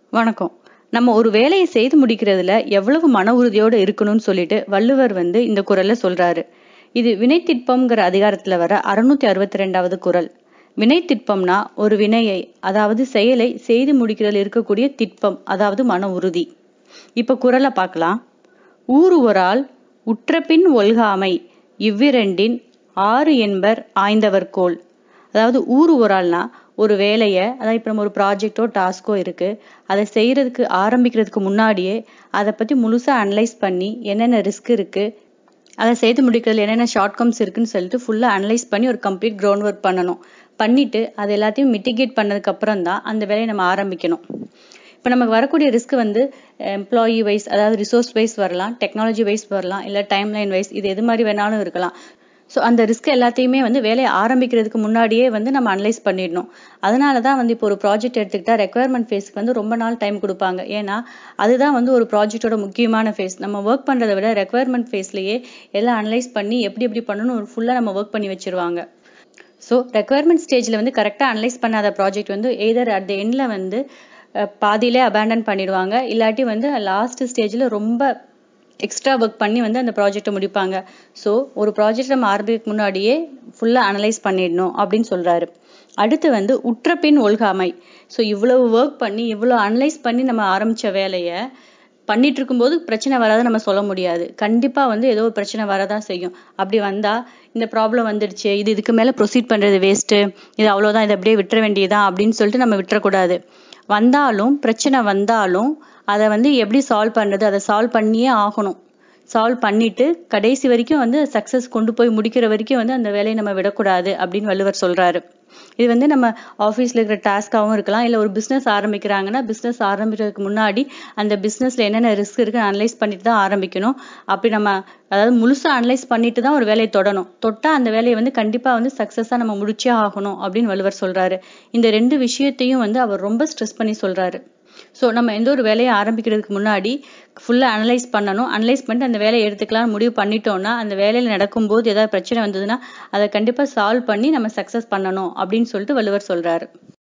வணக்கம் நம்ம ஒரு வேலையை செய்து முடிக்கிறதுல எவ்வளவு மன உறுதியோட இருக்கணும்னு சொல்லிட்டு வள்ளுவர் வந்து இந்த குறள்ல சொல்றாரு இது வினைத்திட்பம்ங்கிற அதிகாரத்துல வர அறுநூத்தி அறுபத்தி ரெண்டாவது குறள் வினைத்திட்பம்னா ஒரு வினையை அதாவது செயலை செய்து முடிக்கிறதுல இருக்கக்கூடிய திட்பம் அதாவது மன உறுதி இப்ப குறளை பார்க்கலாம் ஊறுவரால் உற்றபின் ஒல்காமை இவ்விரண்டின் ஆறு என்பர் ஆய்ந்தவர்கோல் அதாவது ஊறு ஒரு ஆள்னா ஒரு வேலையை அதாவது இப்போ நம்ம ஒரு ப்ராஜெக்டோ டாஸ்கோ இருக்கு அதை செய்யறதுக்கு ஆரம்பிக்கிறதுக்கு முன்னாடியே அதை பத்தி முழுசா அனலைஸ் பண்ணி என்னென்ன ரிஸ்க் இருக்கு அதை செய்து முடிக்கிறதுல என்னென்ன ஷார்ட் கம்ஸ் இருக்குன்னு சொல்லிட்டு ஃபுல்லா அனலைஸ் பண்ணி ஒரு கம்ப்ளீட் கிரவுண்ட் ஒர்க் பண்ணணும் பண்ணிட்டு அது எல்லாத்தையும் மிட்டிகேட் பண்ணதுக்கு அப்புறம் தான் அந்த வேலையை நம்ம ஆரம்பிக்கணும் இப்போ நமக்கு வரக்கூடிய ரிஸ்க் வந்து எம்ப்ளாயி வைஸ் அதாவது ரிசோர்ஸ் வைஸ் வரலாம் டெக்னாலஜி வைஸ் வரலாம் இல்லை டைம் லைன் வைஸ் இது எது மாதிரி வேணாலும் இருக்கலாம் ஸோ அந்த ரிஸ்க் எல்லாத்தையுமே வந்து வேலையை ஆரம்பிக்கிறதுக்கு முன்னாடியே வந்து நம்ம அனலைஸ் பண்ணிடணும் அதனால தான் வந்து இப்போ ஒரு ப்ராஜெக்ட் எடுத்துக்கிட்டா ரெக்குயர்மெண்ட் ஃபேஸ்க்கு வந்து ரொம்ப நாள் டைம் கொடுப்பாங்க ஏன்னா அதுதான் வந்து ஒரு ப்ராஜெக்டோட முக்கியமான ஃபேஸ் நம்ம ஒர்க் பண்ணுறதை விட ரெக்குயர்மெண்ட் ஃபேஸ்லேயே எல்லாம் அனலைஸ் பண்ணி எப்படி எப்படி பண்ணணும் ஃபுல்லாக நம்ம ஒர்க் பண்ணி வச்சிருவாங்க ஸோ ரெக்குயர்மெண்ட் ஸ்டேஜில் வந்து கரெக்டாக அனலைஸ் பண்ணாத ப்ராஜெக்ட் வந்து எய்தர் அட் த எண்டில் வந்து பாதியிலே அபேண்டன் பண்ணிடுவாங்க இல்லாட்டி வந்து லாஸ்ட் ஸ்டேஜில் ரொம்ப எக்ஸ்ட்ரா ஒர்க் பண்ணி வந்து அந்த ப்ராஜெக்டை முடிப்பாங்க ஸோ ஒரு ப்ராஜெக்ட் நம்ம ஆரம்பிக்க முன்னாடியே ஃபுல்லாக அனலைஸ் பண்ணிடணும் அப்படின்னு சொல்கிறாரு அடுத்து வந்து உற்றப்பின் ஒழுகாமை ஸோ இவ்வளவு ஒர்க் பண்ணி இவ்வளோ அனலைஸ் பண்ணி நம்ம ஆரம்பித்த வேலையை பண்ணிட்டு இருக்கும்போது பிரச்சனை வராது நம்ம சொல்ல முடியாது கண்டிப்பா வந்து ஏதோ ஒரு பிரச்சனை வரதான் செய்யும் அப்படி வந்தா இந்த ப்ராப்ளம் வந்துடுச்சு இது இதுக்கு மேல ப்ரொசீட் பண்றது வேஸ்ட் இது அவ்வளவுதான் இதை அப்படியே விட்டுற வேண்டியதுதான் அப்படின்னு சொல்லிட்டு நம்ம விட்டுறக்கூடாது வந்தாலும் பிரச்சனை வந்தாலும் அதை வந்து எப்படி சால்வ் பண்றது அதை சால்வ் பண்ணியே ஆகணும் சால்வ் பண்ணிட்டு கடைசி வரைக்கும் வந்து சக்சஸ் கொண்டு போய் முடிக்கிற வரைக்கும் வந்து அந்த வேலையை நம்ம விடக்கூடாது அப்படின்னு வள்ளுவர் சொல்றாரு இது வந்து நம்ம ஆஃபீஸ்ல இருக்கிற டாஸ்காவும் இருக்கலாம் இல்ல ஒரு பிசினஸ் ஆரம்பிக்கிறாங்கன்னா பிசினஸ் ஆரம்பிக்கிறதுக்கு முன்னாடி அந்த பிசினஸ்ல என்னென்ன ரிஸ்க் இருக்கு அனலைஸ் பண்ணிட்டு தான் ஆரம்பிக்கணும் அப்படி நம்ம அதாவது முழுசா அனலைஸ் பண்ணிட்டு தான் ஒரு வேலையை தொடணும் தொட்டா அந்த வேலையை வந்து கண்டிப்பா வந்து சக்சஸா நம்ம முடிச்சே ஆகணும் அப்படின்னு வள்ளுவர் சொல்றாரு இந்த ரெண்டு விஷயத்தையும் வந்து அவர் ரொம்ப ஸ்ட்ரெஸ் பண்ணி சொல்றாரு ஸோ நம்ம எந்த ஒரு வேலையை ஆரம்பிக்கிறதுக்கு முன்னாடி ஃபுல்லாக அனலைஸ் பண்ணணும் அனலைஸ் பண்ணிட்டு அந்த வேலையை எடுத்துக்கலாம்னு முடிவு பண்ணிட்டோம்னா அந்த வேலையில் நடக்கும்போது ஏதாவது பிரச்சனை வந்ததுன்னா அதை கண்டிப்பாக சால்வ் பண்ணி நம்ம சக்ஸஸ் பண்ணணும் அப்படின்னு சொல்லிட்டு வள்ளுவர் சொல்றாரு